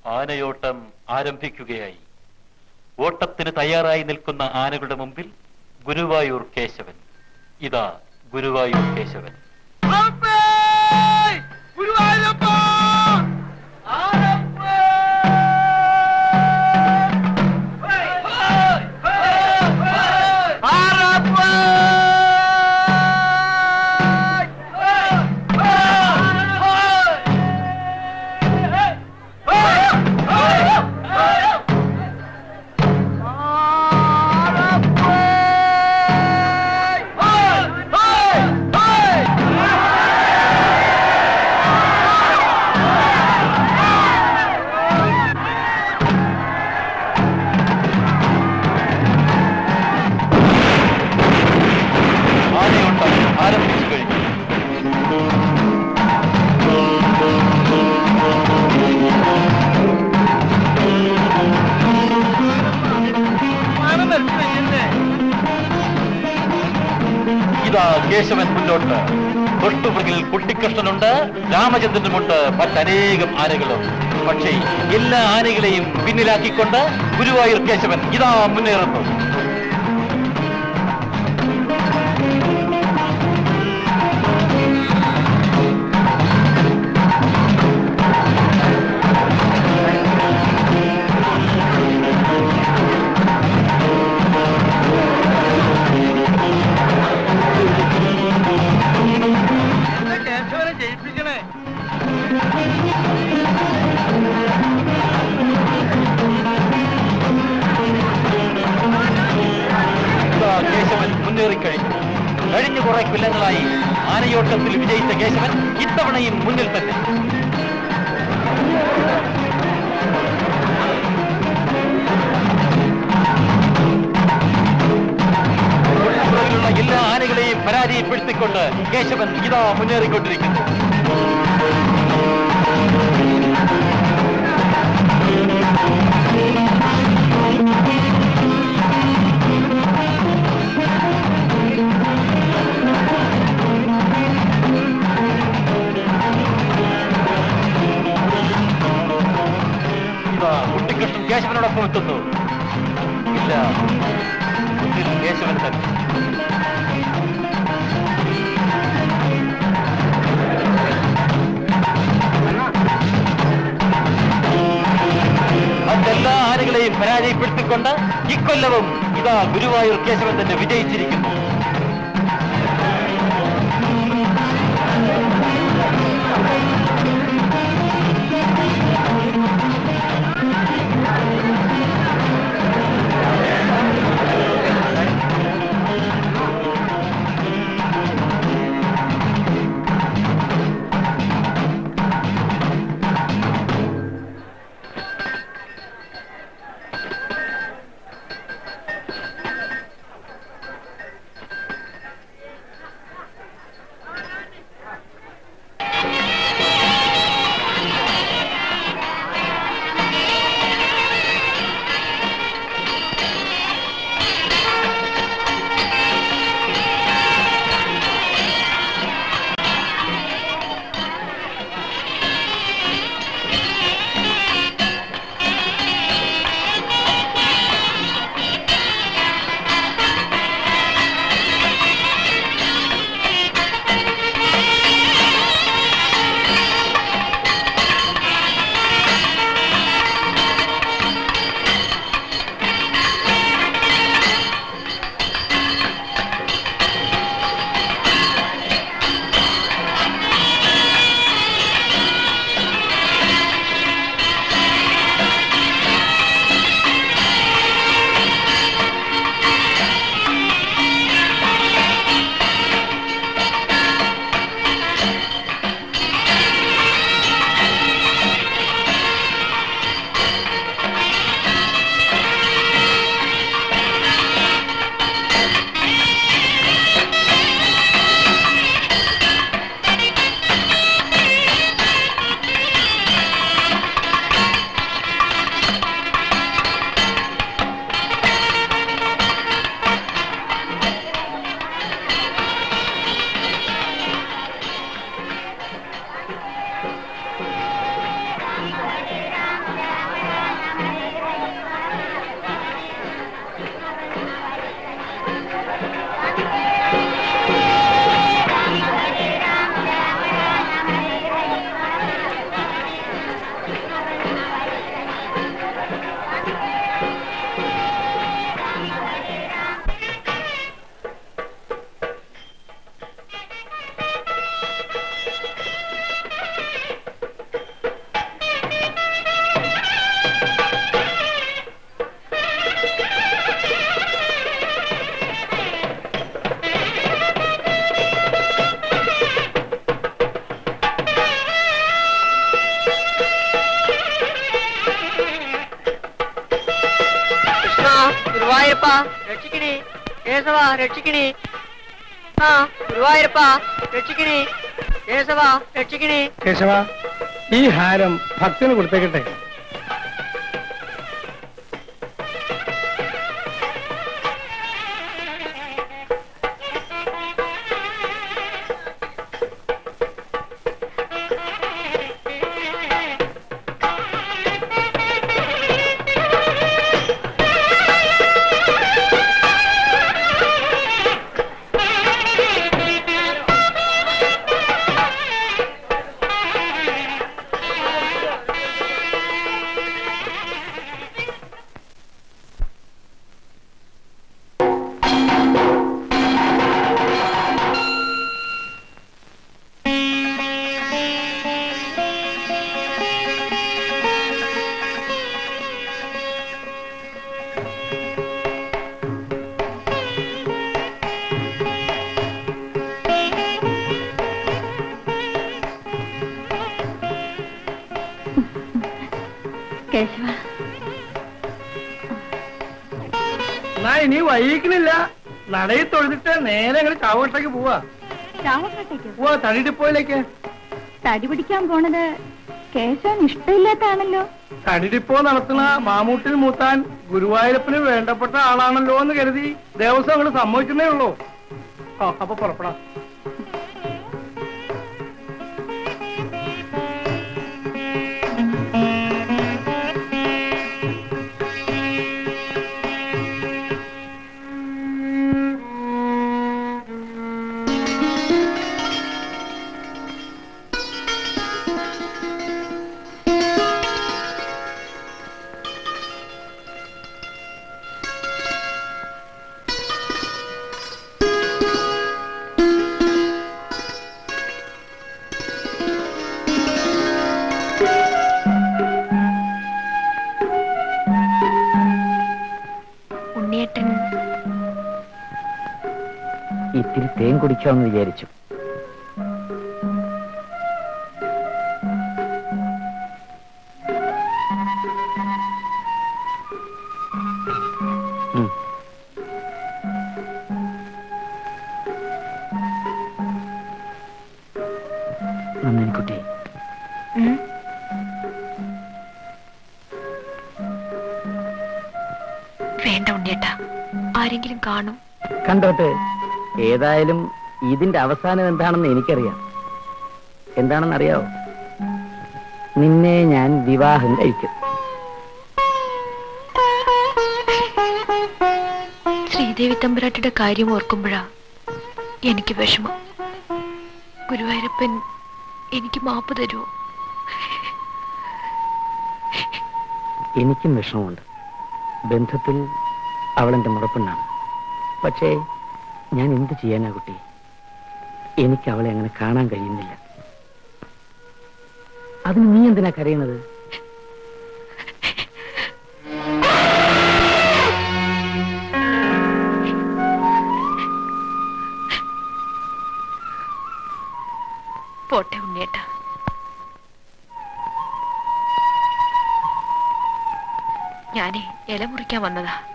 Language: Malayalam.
ആനയോട്ടം ആരംഭിക്കുകയായി ഓട്ടത്തിന് തയ്യാറായി നിൽക്കുന്ന ആനകളുടെ മുമ്പിൽ ഗുരുവായൂർ കേശവൻ ഇതാ ഗുരുവായൂർ കേശവൻ ആനയോട്ടം ആരംഭിച്ചു കഴിഞ്ഞു ഇതാ കേശവൻ മുന്നോട്ട് തൊട്ടുപുറകിൽ കുട്ടിക്കൃഷ്ണനുണ്ട് രാമചന്ദ്രനുമുണ്ട് മറ്റനേകം ആനകളും പക്ഷേ എല്ലാ ആനകളെയും പിന്നിലാക്കിക്കൊണ്ട് ഗുരുവായൂർ കേശവൻ ഇതാ മുന്നേറുന്നു ജയിപ്പിക്കണേ ഇതാ കേശവൻ മുന്നേറിക്കഴിഞ്ഞു കഴിഞ്ഞ കുറെ കൊല്ലങ്ങളായി ആനയോട്ടത്തിൽ വിജയിച്ച കേശവൻ ഇത്തവണയും മുന്നിൽ തന്നെ പുറകിലുള്ള എല്ലാ ആനകളെയും പരാജയപ്പെടുത്തിക്കൊണ്ട് കേശവൻ ഇതാ മുന്നേറിക്കൊണ്ടിരിക്കുന്നു ഇതാ കുട്ടിക്കൃഷ്ണൻ കേശവനോടൊപ്പം എത്തുന്നു ഇല്ല മുന്നിൽ കേശവൻ തന്നെ മറ്റെല്ലാ ആനകളെയും പരാജയപ്പെടുത്തിക്കൊണ്ട് ഇക്കൊല്ലവും ഇതാ ഗുരുവായൂർ കേശവൻ തന്നെ വിജയിച്ചിരിക്കുന്നു ഗുരുവായൂരപ്പ രക്ഷിക്കണേ കേശവ രക്ഷിക്കണേ ആ ഗുരുവായൂരപ്പ രക്ഷിക്കണേ കേശവ രക്ഷിക്കണേ കേശവ ഈ ഹാരം ഭക്തന് കൊടുത്തേക്കട്ടെ കേശവ എന്നാ ഇനി വൈകിക്കണില്ല നടയിൽ തൊഴുതിട്ട് നേരെ അങ്ങനെ ചാവട്ടേക്ക് പോവാ ചാവക്കാട്ടേക്കോ പോവാ തടിഡിപ്പോയിലേക്ക് തടി പിടിക്കാൻ പോണത് കേശവന് ഇഷ്ടമില്ലാത്താണല്ലോ തടിഡിപ്പോ നടത്തുന്ന മാമൂട്ടിൽ മൂത്താൻ ഗുരുവായൂരപ്പന് വേണ്ടപ്പെട്ട ആളാണല്ലോ എന്ന് കരുതി ദേവസ്വം അങ്ങോട്ട് സമ്മതിക്കുന്നേ ഉള്ളൂ ആ അപ്പൊ പുറപ്പെടാം ഉണ്ണിയേട്ടൻ ഇത്തിരി തേൻ കുടിക്കാമെന്ന് വിചാരിച്ചു ഉം. നന്ദിനിക്കുട്ടി ഉം? വേണ്ട ഉണ്ണിയേട്ട ആരെങ്കിലും കാണും കണ്ടോട്ടെ ഏതായാലും ഇതിന്റെ അവസാനം എന്താണെന്ന് എനിക്കറിയാം എന്താണെന്ന് അറിയാവോ നിന്നെ ഞാൻ വിവാഹം കഴിക്കും ശ്രീദേവി തമ്പുരാട്ടിയുടെ കാര്യം ഓർക്കുമ്പോഴാ എനിക്ക് വിഷമം ഗുരുവായൂരപ്പൻ എനിക്ക് മാപ്പ് തരുമോ എനിക്കും വിഷമമുണ്ട് ബന്ധത്തിൽ അവൾ എന്റെ മുറപ്പെണ്ണാണ് പക്ഷേ ഞാൻ എന്ത് ചെയ്യാനാ കുട്ടി എനിക്ക് അവളെ അങ്ങനെ കാണാൻ കഴിയുന്നില്ല അതിന് നീ എന്തിനാ കരയണത് പോട്ടെ ഉണ്ണിയേട്ട ഞാനേ ഇല മുറിക്കാൻ വന്നതാ